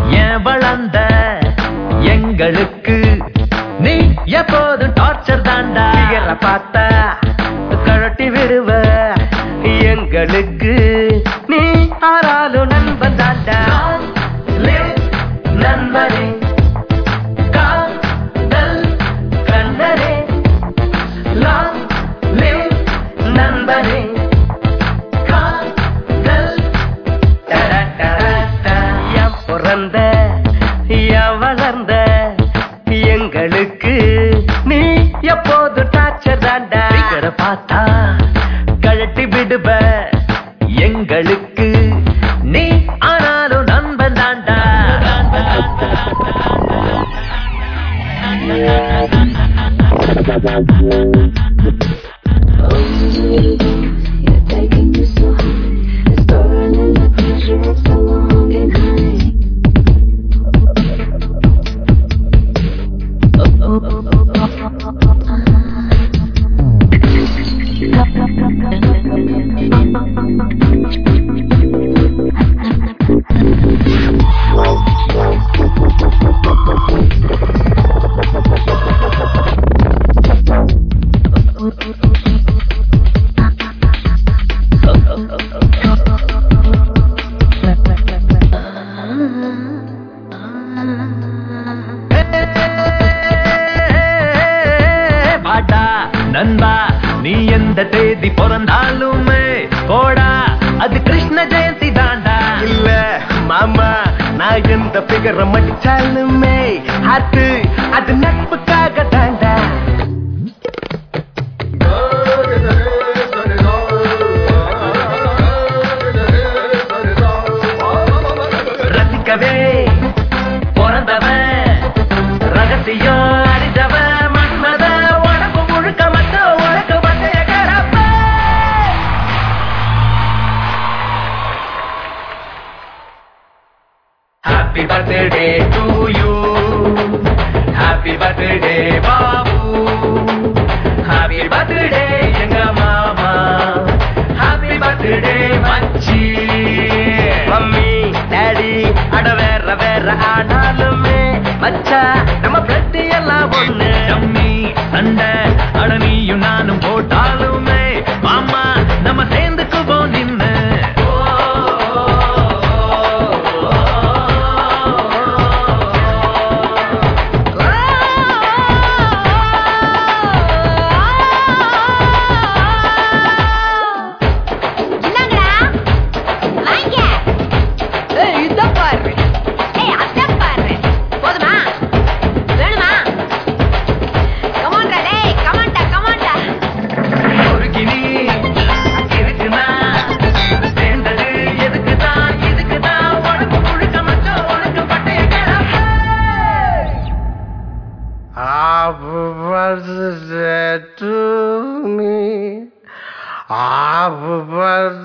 ஏன் வளர்ந்த எங்களுக்கு நீ எப்போதும் டார்ச்சர் தாண்டா பிகர பார்த்தா கழட்டி விடுவ எங்களுக்கு நீ ஆறாலும் நண்பன் தாண்டா நண்பரே காதல் கண்ணரே லாங் லிவ் நண்பரே காதல் டடடடட. என் பிறந்த என் வளர்ந்த எங்களுக்கு நீ எப்போது டார்ச்சர் தாண்டா பிகர பார்த்தா கழட்டி விடுவ எங்களுக்கு நீ ஆனாலும் நண்பன் தாண்டா You're taking me so high. It's burning the pressure of so long and high. பாட்டா நண்பா நீ எந்த தேதி பிறந்தாலுமே போடா அது கிருஷ்ண ஜெயந்தி தாண்டா இல்ல மாமா நான் எந்த பிகர மடிச்சாலுமே அது அது நட்புக்காக தாண்டா ரசிக்கவே பிறந்தவன் ரகசியம் அறிந்தவன் மன்மத உனக்கு முழுக்க மட்டும் உனக்கு மட்டைய கரப்ப happy birthday to you happy birthday Babu happy birthday எங்க மாமா ஹாப்பி பர்த்டே மச்சி மம்மி டாடி அட வேற வேற ஆனாலுமே மச்சா நம்ம பிளட் எல்லாம் ஒண்ணு டம்மி சண்டை அட நீயும் நானும் போட்டாலுமே மாமா நம்ம சேர்ந்துக்குவோம் நின்னு என்னங்கடா வாங்க ஏய் இத பாரு ஏய் அத பாரு போதுமா வேணுமா கமான்டா டேய் கமான்டா கமான்டா ஒரு கிளி இருக்குனா சேர்ந்தது எதுக்குதான் இதுக்குதான் உனக்கு முழுக்க மட்டும் உனக்கு பட்டைய கிளப்பு Happy birthday to me. Happy birthday.